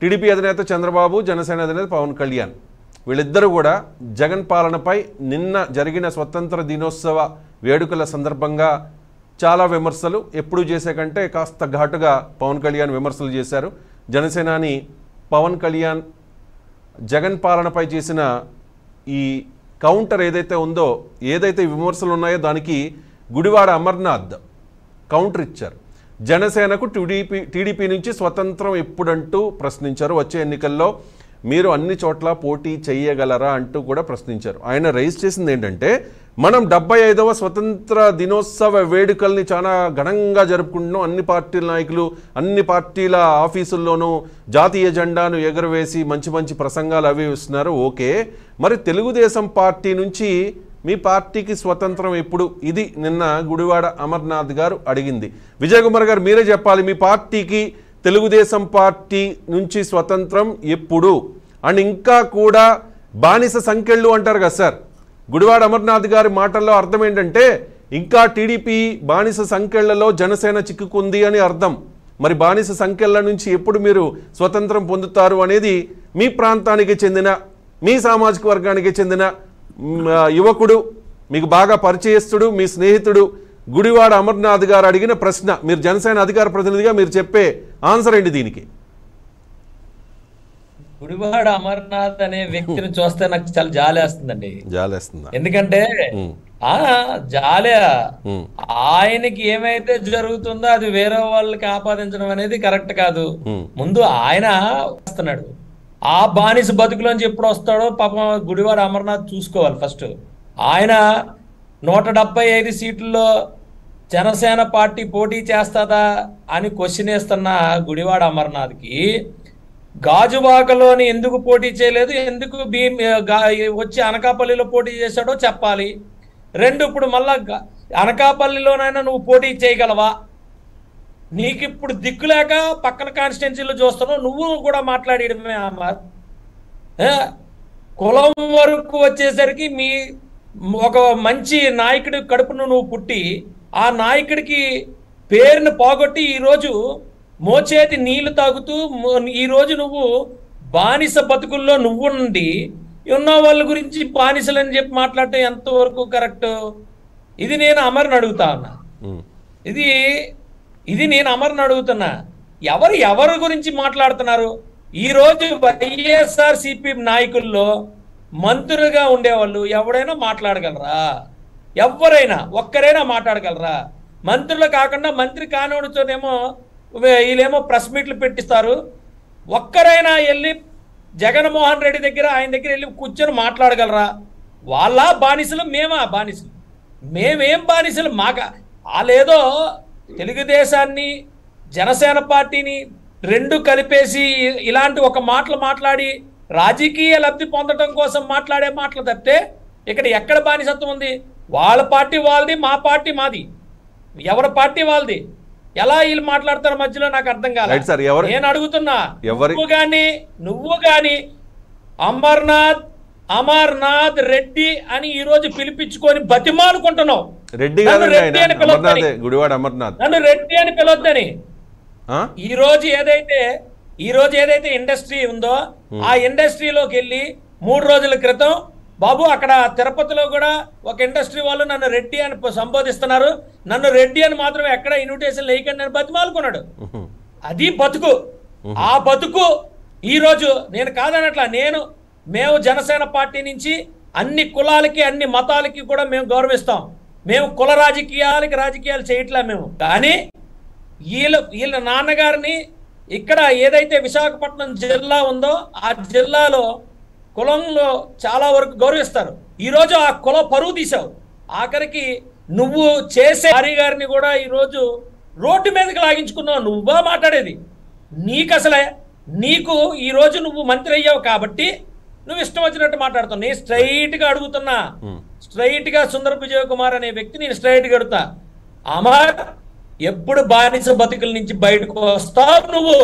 TDP అధినేత చంద్రబాబు జనసేన అధినేత పవన్ కళ్యాణ్ వీళ్ళిద్దరూ కూడా జగన్ పాలనపై నిన్న జరిగిన స్వతంత్ర దినోత్సవ వేడుకల సందర్భంగా చాలా విమర్శలు ఎప్పుడు చేసే కంటే కాస్త ఘాటుగా పవన్ కళ్యాణ్ విమర్శలు చేశారు జనసేనాని పవన్ కళ్యాణ్ జగన్ పాలనపై చేసిన ఈ కౌంటర్ ఏదైతే ఉందో ఏదైతే విమర్శలు ఉన్నాయో దానికి గుడివాడ అమర్నాథ్ కౌంటర్ ఇచ్చారు జనసేనకు టీడీపీ టీడీపీ నుంచి స్వతంత్రం ఎప్పుడంటూ ప్రశ్నించారు వచ్చే ఎన్నికల్లో మీరు అన్ని చోట్ల పోటీ చేయగలరా అంటూ కూడా ప్రశ్నించారు ఆయన రైజ్ చేసింది ఏంటంటే మనం డెబ్బై ఐదవ స్వతంత్ర దినోత్సవ వేడుకల్ని చాలా ఘనంగా జరుపుకుంటున్నాం అన్ని పార్టీల నాయకులు అన్ని పార్టీల ఆఫీసుల్లోనూ జాతీయ జెండాను ఎగురవేసి మంచి మంచి ప్రసంగాలు అవి ఇస్తున్నారు ఓకే మరి తెలుగుదేశం పార్టీ నుంచి మీ పార్టీకి స్వతంత్రం ఎప్పుడు ఇది నిన్న గుడివాడ అమర్నాథ్ గారు అడిగింది విజయ్ కుమార్ గారు మీరే చెప్పాలి మీ పార్టీకి తెలుగుదేశం పార్టీ నుంచి స్వతంత్రం ఎప్పుడు అండ్ ఇంకా కూడా బానిస సంఖ్యలు అంటారు కదా సార్ గుడివాడ అమర్నాథ్ గారి మాటల్లో అర్థం ఏంటంటే ఇంకా టీడీపీ బానిస సంఖ్యలలో జనసేన చిక్కుకుంది అని అర్థం మరి బానిస సంఖ్యల నుంచి ఎప్పుడు మీరు స్వతంత్రం పొందుతారు అనేది మీ ప్రాంతానికి చెందిన మీ సామాజిక వర్గానికి చెందిన మ్, ఆ, యువకుడు మీకు బాగా పరిచయస్తుడు మీ స్నేహితుడు గుడివాడ అమర్నాథ్ గారు అడిగిన ప్రశ్న మీరు జనసేన అధికార ప్రతినిధిగా మీరు చెప్పే ఆన్సర్ ఏంటి దీనికి గుడివాడ అమర్నాథ్ అనే వ్యక్తిని చూస్తే నాకు చాలా జాలేస్తుందండి జాలేస్తుందా ఎందుకంటే ఉమ్, ఆ జాలే ఉమ్, ఆయనకి ఏమైతే జరుగుతుందో అది వేరే వాళ్ళకి ఆపాదించడం అనేది కరెక్ట్ కాదు ఉమ్, ముందు ఆయన వస్తున్నాడు ఆ బానిస బతుకులోంచి ఎప్పుడు వస్తాడో పాపం గుడివాడ అమర్నాథ్ చూసుకోవాలి ఫస్ట్ ఆయన నూట డెబ్బై ఐదు సీట్లలో జనసేన పార్టీ పోటీ చేస్తుందా అని క్వశ్చన్ వేస్తున్న గుడివాడ అమర్నాథ్కి గాజువాకలోని ఎందుకు పోటీ చేయలేదు ఎందుకు భీ గా- వచ్చి అనకాపల్లిలో పోటీ చేశాడో చెప్పాలి రెండు ఇప్పుడు మళ్ళా గ- అనకాపల్లిలోనైనా నువ్వు పోటీ చేయగలవా నీకు ఇప్పుడు దిక్కు లేక పక్కన కాన్స్టిట్యున్సీలో చూస్తున్నావు నువ్వు కూడా మాట్లాడేయడమే అమర్ ఏ? కులం వరకు వచ్చేసరికి మీ ఒక మంచి నాయకుడి కడుపును నువ్వు పుట్టి ఆ నాయకుడికి పేరును పోగొట్టి ఈరోజు మోచేతి నీళ్లు తాగుతూ మో- ఈరోజు నువ్వు బానిస బతుకుల్లో నువ్వు ఉండి ఉన్న వాళ్ళ గురించి బానిసలని చెప్పి మాట్లాడటం ఎంతవరకు కరెక్ట్ ఇది నేను అమర్ని అడుగుతా ఉన్నా ఉమ్, ఇది ఇది నేను అమర్ని అడుగుతున్నా ఎవరు ఎవరి గురించి మాట్లాడుతున్నారు ఈ రోజు వైఎస్ఆర్ సిపి నాయకుల్లో మంత్రులుగా ఉండేవాళ్ళు ఎవడైనా మాట్లాడగలరా ఎవరైనా ఒక్కరైనా మాట్లాడగలరా మంత్రులు కాకుండా మంత్రి కానివాడితోనేమో వే- వీళ్ళేమో ప్రెస్ మీట్లు పెట్టిస్తారు ఒక్కరైనా వెళ్ళి జగన్మోహన్ రెడ్డి దగ్గర ఆయన దగ్గర వెళ్ళి కూర్చొని మాట్లాడగలరా వాళ్ళ బానిసలు మేమా బానిసలు మేమేం బానిసలు మాక వాళ్ళేదో తెలుగుదేశాన్ని జనసేన పార్టీని రెండు కలిపేసి ఇలాంటి ఒక మాటలు మాట్లాడి రాజకీయ లబ్ధి పొందడం కోసం మాట్లాడే మాటలు తప్పితే ఇక్కడ ఎక్కడ బానిసత్వం ఉంది వాళ్ళ పార్టీ వాళ్ళది మా పార్టీ మాది ఎవరి పార్టీ వాళ్ళది ఎలా వీళ్ళు మాట్లాడతారు మధ్యలో నాకు అర్థం కాదు రైట్ సార్, ఎవరు- నేను అడుగుతున్నా ఎవరి- నువ్వు గాని నువ్వు గాని అమర్నాథ్ అమర్నాథ్ రెడ్డి అని ఈ రోజు పిలిపించుకొని బతిమాలుకుంటున్నావు రెడ్డి నన్ను గారు రెడ్డి ఆయన అని పిలవద్దని అమర్నాథే గుడివాడ అమర్నాథ్ నన్ను రెడ్డి అని పిలవద్దని ఆ? ఈ రోజు ఏదైతే ఈ రోజు ఏదైతే ఇండస్ట్రీ ఉందో ఆ ఇండస్ట్రీలోకి వెళ్ళి మూడు రోజుల క్రితం బాబు అక్కడ తిరుపతిలో కూడా ఒక ఇండస్ట్రీ వాళ్ళు నన్ను రెడ్డి అని సంబోధిస్తున్నారు నన్ను రెడ్డి అని మాత్రం ఎక్కడ ఇన్విటేషన్ లేకుండా నేను బతిమాలుకున్నాడు ఉహు, అది బతుకు ఆ బతుకు ఈ రోజు నేను కాదనట్లా నేను మేము జనసేన పార్టీ నుంచి అన్ని కులాలకి అన్ని మతాలకి కూడా మేము గౌరవిస్తాం మేము కుల రాజకీయాలకి రాజకీయాలు చేయట్లే మేము కానీ వీళ్ళ వీళ్ళ నాన్నగారిని ఇక్కడ ఏదైతే విశాఖపట్నం జిల్లా ఉందో ఆ జిల్లాలో కులంలో చాలా వరకు గౌరవిస్తారు ఈరోజు ఆ కుల పరువు తీసావు ఆఖరికి నువ్వు చేసే హరి గారిని కూడా ఈరోజు రోడ్డు మీదకి లాగించుకున్నావు నువ్వా మాట్లాడేది నీకు అసలే నీకు ఈరోజు నువ్వు మంత్రి అయ్యావు కాబట్టి నువ్వు ఇష్టం వచ్చినట్టు మాట్లాడుతావు నేను స్ట్రైట్గా అడుగుతున్నా ఉమ్. స్ట్రైట్ గా సుందర విజయ్ కుమార్ అనే వ్యక్తి నేను స్ట్రైట్ గా అడుగుతా అమర్ ఎప్పుడు బానిస బతుకుల నుంచి బయటకు వస్తావు నువ్వు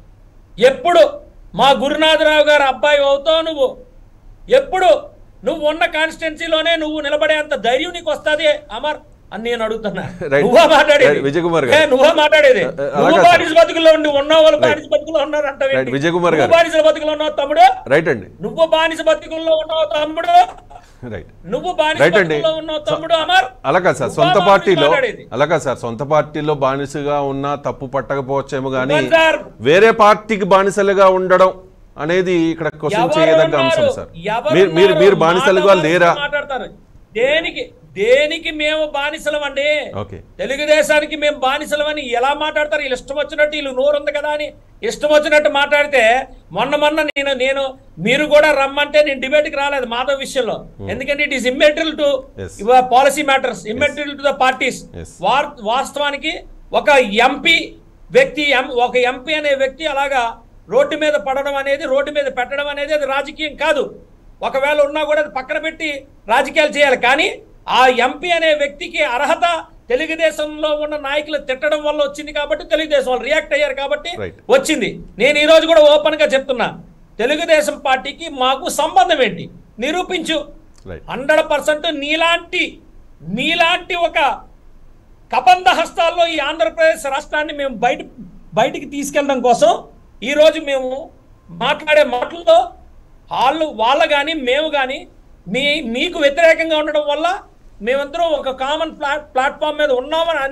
ఎప్పుడు మా గురునాథరావు గారు అబ్బాయి అవుతావు నువ్వు ఎప్పుడు నువ్వు ఉన్న కాన్స్టిట్యున్సీలోనే నువ్వు నిలబడేంత ధైర్యం నీకు వస్తుంది అమర్ అని నేను అడుగుతున్నా Right. నువ్వా మాట్లాడేది Right, విజయ్ కుమార్ గారు. ఏ, నువ్వా మాట్లాడేది అలా నువ్వు కాదు సార్. బానిస బతుకుల్లో ఉండి ఉన్న వాళ్ళు బానిస బతుకుల్లో ఉన్నారు అంటావేంటి? Right, విజయ్ కుమార్ నువ్వు గారు. బానిస బతుకుల్లో ఉన్నావు తమ్ముడు రైట్ అండి నువ్వు బానిస బతుకుల్లో ఉన్నావు తమ్ముడు రైట్ నువ్వు బానిస Right అండి. బతుకుల్లో ఉన్నావు తమ్ముడు అమర్ అలా కాదు సార్ నువ్వా సొంత మా పార్టీలో గురించి మాట్లాడేది? అలా కాదు సార్ సొంత పార్టీలో బానిసగా ఉన్నా తప్పు పట్టకపోవచ్చేమో కానీ ఇవ్వండి సార్. వేరే పార్టీకి బానిసలుగా ఉండడం అనేది ఇక్కడ క్వశ్చన్ ఎవరు చేయదగ్గ అంశం ఉన్నారు? సార్ ఎవరు మీరు మీరు ఉన్నారు? మీరు బానిసలుగా మాట లేరా మాట్లాడతారు దేనికి దేనికి మేము బానిసలం అండి ఓకే తెలుగుదేశానికి మేము బానిసలం అని ఎలా మాట్లాడతారు వీళ్ళు ఇష్టం వచ్చినట్టు వీళ్ళు నోరు ఉంది కదా అని ఇష్టం వచ్చినట్టు మాట్లాడితే మొన్న మొన్న నేను నేను మీరు కూడా రమ్మంటే నేను డిబేట్కి రాలేదు మాధవ్ విషయంలో ఎందుకంటే it is immaterial to Yes. Policy matters immaterial to the parties Yes. వాస్తవానికి ఒక ఎంపీ వ్యక్తి ఎం- ఒక ఎంపీ అనే వ్యక్తి అలాగా రోడ్డు మీద పడడం అనేది రోడ్డు మీద పెట్టడం అనేది అది రాజకీయం కాదు ఒకవేళ ఉన్నా కూడా అది పక్కన పెట్టి రాజకీయాలు చేయాలి కానీ ఆ ఎంపీ అనే వ్యక్తికి అర్హత తెలుగుదేశంలో ఉన్న నాయకులు తిట్టడం వల్ల వచ్చింది కాబట్టి తెలుగుదేశం వాళ్ళు రియాక్ట్ అయ్యారు కాబట్టి Right. వచ్చింది నేను ఈ రోజు కూడా ఓపెన్ గా చెప్తున్నా తెలుగుదేశం పార్టీకి మాకు సంబంధం ఏంటి నిరూపించు రైట్ హండ్రెడ్ పర్సెంట్ నీలాంటి నీలాంటి ఒక కబంధ హస్తాల్లో ఈ ఆంధ్రప్రదేశ్ రాష్ట్రాన్ని మేము బయట బయటికి తీసుకెళ్ళడం కోసం ఈరోజు మేము మాట్లాడే మాటల్లో వాళ్ళు వాళ్ళ కానీ మేము కానీ మీ మీకు వ్యతిరేకంగా ఉండడం వల్ల మేమందరం ఒక కామన్ ప్లాట్ ప్లాట్ఫామ్ మీద ఉన్నామని